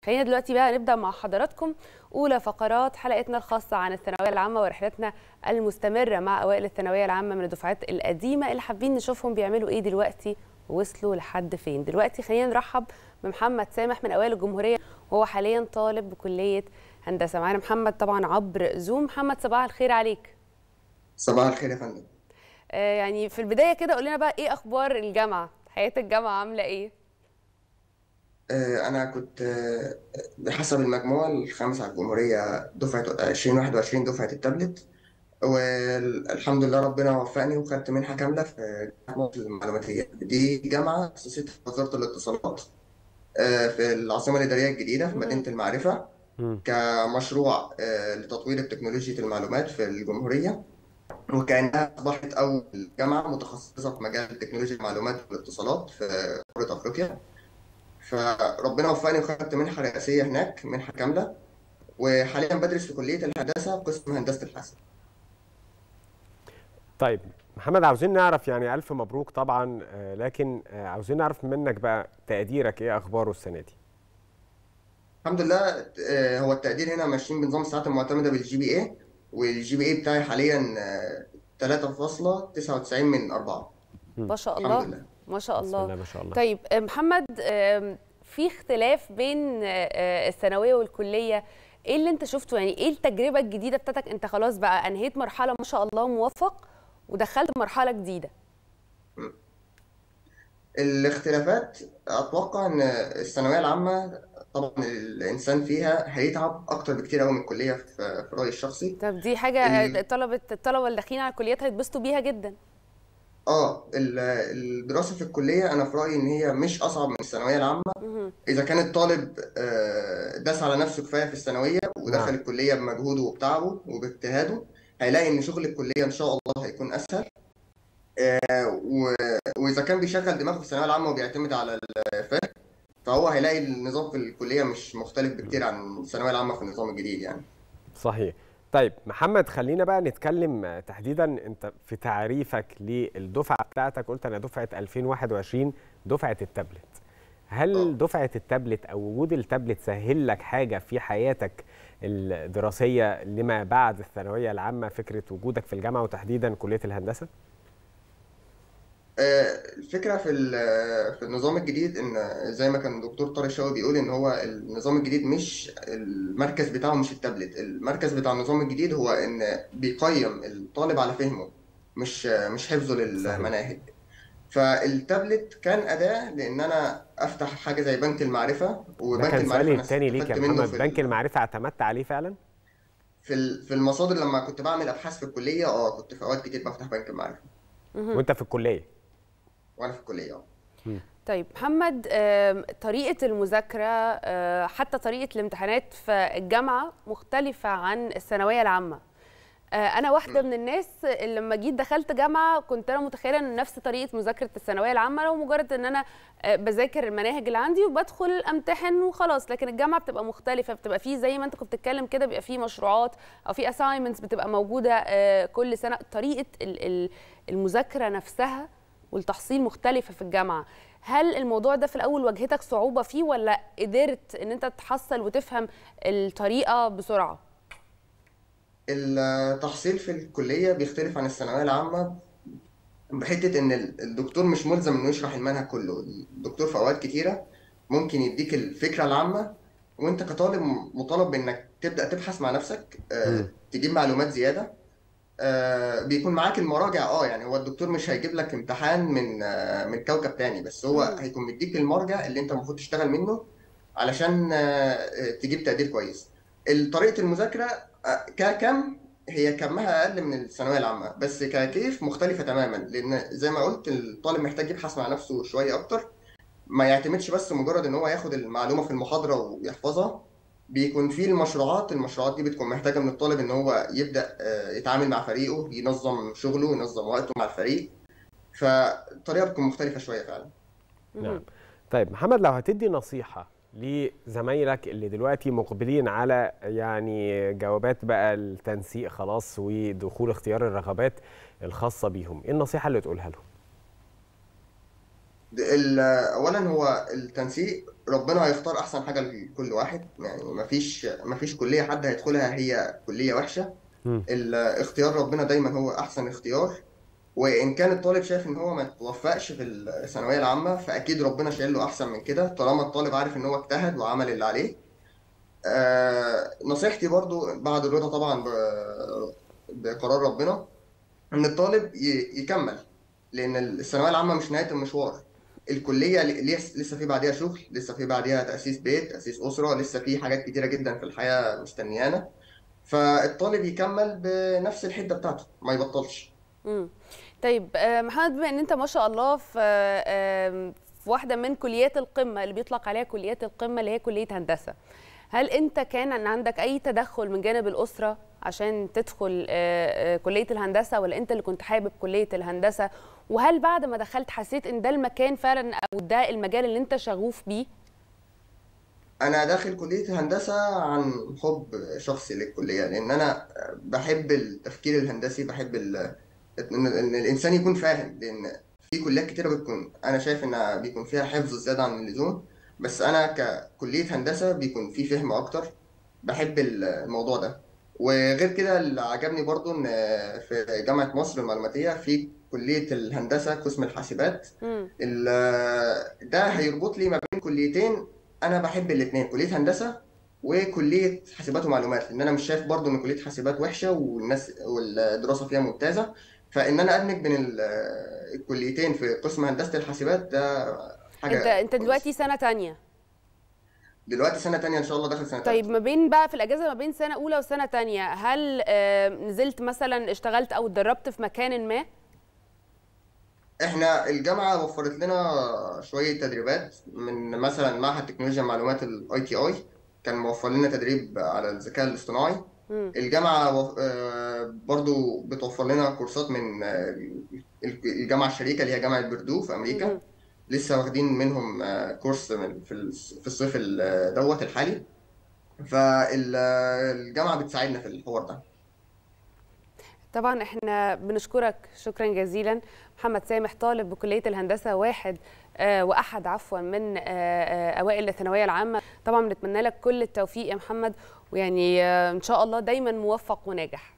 خلينا دلوقتي بقى نبدا مع حضراتكم اولى فقرات حلقتنا الخاصه عن الثانويه العامه ورحلتنا المستمره مع اوائل الثانويه العامه من الدفعات القديمه اللي حابين نشوفهم بيعملوا ايه دلوقتي ووصلوا لحد فين دلوقتي خلينا نرحب بمحمد سامح من اوائل الجمهوريه وهو حاليا طالب بكليه هندسه معانا محمد طبعا عبر زوم محمد صباح الخير عليك صباح الخير يا فندم آه يعني في البدايه كده قول لنا بقى ايه اخبار الجامعه حياه الجامعه عامله ايه آه، أنا كنت آه، بحسب المجموع الخامس على الجمهورية دفعة 2021 دفعة التابلت والحمد لله ربنا وفقني وخدت منحة كاملة في جامعة مصر المعلوماتية دي جامعة أسستها وزارة الاتصالات آه، في العاصمة الإدارية الجديدة في مدينة المعرفة مم. كمشروع آه، لتطوير تكنولوجيا المعلومات في الجمهورية وكأنها أصبحت أول جامعة متخصصة في مجال تكنولوجيا المعلومات والاتصالات في قارة أفريقيا فربنا وفقني وخدت منحة رئاسية هناك منحة كاملة وحاليا بدرس في كلية الهندسة قسم هندسة الحاسب طيب محمد عاوزين نعرف يعني ألف مبروك طبعا آه، لكن آه، عاوزين نعرف منك بقى تقديرك إيه أخباره السنة دي الحمد لله آه، هو التقدير هنا ماشيين بنظام الساعات المعتمدة بالجي بي اي والجي بي اي بتاعي حاليا آه، 3.99 من 4 ما شاء الحمد الله لله ما شاء بسم الله الله ما شاء الله طيب آه، محمد آم، في اختلاف بين آه، آه، الثانويه والكليه ايه اللي انت شفته يعني ايه التجربه الجديده بتاعتك انت خلاص بقى انهيت مرحله ما شاء الله موفق ودخلت مرحله جديده الاختلافات اتوقع ان الثانويه العامه طبعا الانسان فيها هيتعب اكتر بكتير قوي من الكليه في في رايي الشخصي طب دي حاجه ال- آه، طلبه الطلبه اللي داخلين على الكليات هيتبسطوا بيها جدا اه ال- الدراسه في الكليه انا في رايي ان هي مش اصعب من الثانويه العامه مهم. اذا كان الطالب آه، داس على نفسه كفايه في الثانويه ودخل نعم. الكليه بمجهوده وبتعبه وباجتهاده هيلاقي ان شغل الكليه ان شاء الله هيكون اسهل آه، و- واذا كان بيشغل دماغه في الثانويه العامه وبيعتمد على الفهم فهو هيلاقي النظام في الكليه مش مختلف بكتير عن الثانويه العامه في النظام الجديد يعني صحيح طيب محمد خلينا بقى نتكلم آه، تحديدا انت في تعريفك للدفعه بتاعتك قلت انا دفعه 2021 دفعه التابلت آه. هل دفعه التابلت او وجود التابلت سهل لك حاجه في حياتك الدراسيه لما بعد الثانويه العامه فكره وجودك في الجامعه وتحديدا كليه الهندسه آه، الفكرة في ال- في النظام الجديد إن زي ما كان دكتور طارق شوقي بيقول إن هو النظام الجديد مش المركز بتاعه مش التابلت، المركز بتاع النظام الجديد هو إن بيقيم الطالب على فهمه مش مش حفظه صحيح للمناهج. فالتابلت كان أداة لأن أنا أفتح حاجة زي بنك المعرفة ده وبنك كان المعرفة سؤالي أنا التاني ليك يا استفدت منه محمد في بنك ال- المعرفه اعتمدت عليه فعلا في ال- في المصادر لما كنت بعمل أبحاث في الكلية أه كنت في أوقات كتير بفتح بنك المعرفة مهم. وانت في الكليه وأنا في الكلية أه. طيب محمد آم، طريقة المذاكرة آه، حتى طريقة الامتحانات في الجامعة مختلفة عن الثانوية العامة آه، أنا واحدة من الناس اللي لما جيت دخلت جامعة كنت أنا متخيلة إن نفس طريقة مذاكرة الثانوية العامة لو مجرد إن أنا آه، بذاكر المناهج اللي عندي وبدخل أمتحن وخلاص لكن الجامعة بتبقى مختلفة بتبقى فيه زي ما أنت كنت بتتكلم كده بيبقى فيه مشروعات أو فيه assignments بتبقى موجودة آه، كل سنة طريقة ال- ال- المذاكرة نفسها والتحصيل مختلفة في الجامعة هل الموضوع ده في الأول واجهتك صعوبة فيه ولا قدرت إن أنت تحصل وتفهم الطريقة بسرعة؟ التحصيل في الكلية بيختلف عن الثانوية العامة بحتة إن ال- الدكتور مش ملزم إنه يشرح المنهج كله، الدكتور في أوقات كتيرة ممكن يديك الفكرة العامة وأنت كطالب مطالب بإنك تبدأ تبحث مع نفسك آه، مم. تجيب معلومات زيادة آه، بيكون معاك المراجع اه يعني هو الدكتور مش هيجيب لك امتحان من آه، من كوكب تاني بس هو مم. هيكون مديك المرجع اللي انت المفروض تشتغل منه علشان آه، آه، تجيب تقدير كويس طريقة المذاكرة آه، ككم هي كمها أقل من الثانوية العامة بس ككيف مختلفة تماما لأن زي ما قلت الطالب محتاج يبحث مع نفسه شوية أكتر ما يعتمدش بس مجرد إن هو ياخد المعلومة في المحاضرة ويحفظها بيكون في المشروعات المشروعات دي بتكون محتاجة من الطالب إن هو يبدأ آه، يتعامل مع فريقه ينظم شغله ينظم وقته مع الفريق فالطريقة بتكون مختلفة شوية فعلا نعم طيب محمد لو هتدي نصيحة لزمايلك اللي دلوقتي مقبلين على يعني جوابات بقى التنسيق خلاص ودخول اختيار الرغبات الخاصة بيهم ايه النصيحة اللي تقولها لهم ال- اولا هو التنسيق ربنا هيختار احسن حاجه لكل واحد يعني مفيش مفيش كليه حد هيدخلها هي كليه وحشه مم. الاختيار ربنا دايما هو احسن اختيار وان كان الطالب شايف ان هو ما توفقش في الثانويه العامه فاكيد ربنا شايل له احسن من كده طالما الطالب عارف ان هو اجتهد وعمل اللي عليه آه نصيحتي برضو بعد الرضا طبعا ب- بقرار ربنا ان الطالب ي- يكمل لان الثانويه العامه مش نهايه المشوار الكليه ل- لس- لسه في بعديها شغل لسه في بعديها تاسيس بيت تاسيس اسره لسه في حاجات كتيره جدا في الحياه مستنيانا فالطالب يكمل بنفس الحده بتاعته ما يبطلش مم. طيب آه، محمد بما ان انت ما شاء الله في آه، في واحده من كليات القمه اللي بيطلق عليها كليات القمه اللي هي كليه هندسه هل انت كان عندك اي تدخل من جانب الاسره عشان تدخل آه، آه، كليه الهندسه ولا انت اللي كنت حابب كليه الهندسه وهل بعد ما دخلت حسيت ان ده المكان فعلا او ده المجال اللي انت شغوف بيه انا داخل كليه هندسه عن حب شخصي للكليه لان انا بحب التفكير الهندسي بحب ال- ان إن الانسان يكون فاهم لان في كليات كتيره بتكون انا شايف انها بيكون فيها حفظ زياده عن اللزوم بس انا ككليه هندسه بيكون في فهم اكتر بحب الموضوع ده وغير كده اللي عجبني برضو ان في جامعه مصر المعلوماتيه في كليه الهندسه قسم الحاسبات مم. ال- ده هيربط لي ما بين كليتين انا بحب الاثنين كليه هندسه وكليه حاسبات ومعلومات لان انا مش شايف برضو ان كليه حاسبات وحشه والناس والدراسه فيها ممتازه فان انا ادمج بين ال- الكليتين في قسم هندسه الحاسبات ده حاجه انت انت كويسة. دلوقتي سنه تانية دلوقتي سنه تانية ان شاء الله داخل سنه طيب تالتة ما بين بقى في الاجازه ما بين سنه اولى وسنه تانية هل آه، نزلت مثلا اشتغلت او اتدربت في مكان ما احنا الجامعه وفرت لنا شويه تدريبات من مثلا معهد تكنولوجيا المعلومات الاي تي اي كان موفر لنا تدريب على الذكاء الاصطناعي مم. الجامعة وف- آه، برضو بتوفر لنا كورسات من آه، الجامعة الشريكة اللي هي جامعة بردو في مم. أمريكا لسه واخدين منهم آه، كورس من في الص- في الصيف ال- دوت الحالي فالجامعة بتساعدنا في الحوار ده طبعا احنا بنشكرك شكرا جزيلا محمد سامح طالب بكليه الهندسه واحد آه، واحد عفوا من آه، آه، اوائل الثانويه العامه طبعا بنتمنى لك كل التوفيق يا محمد ويعني آه، ان شاء الله دايما موفق وناجح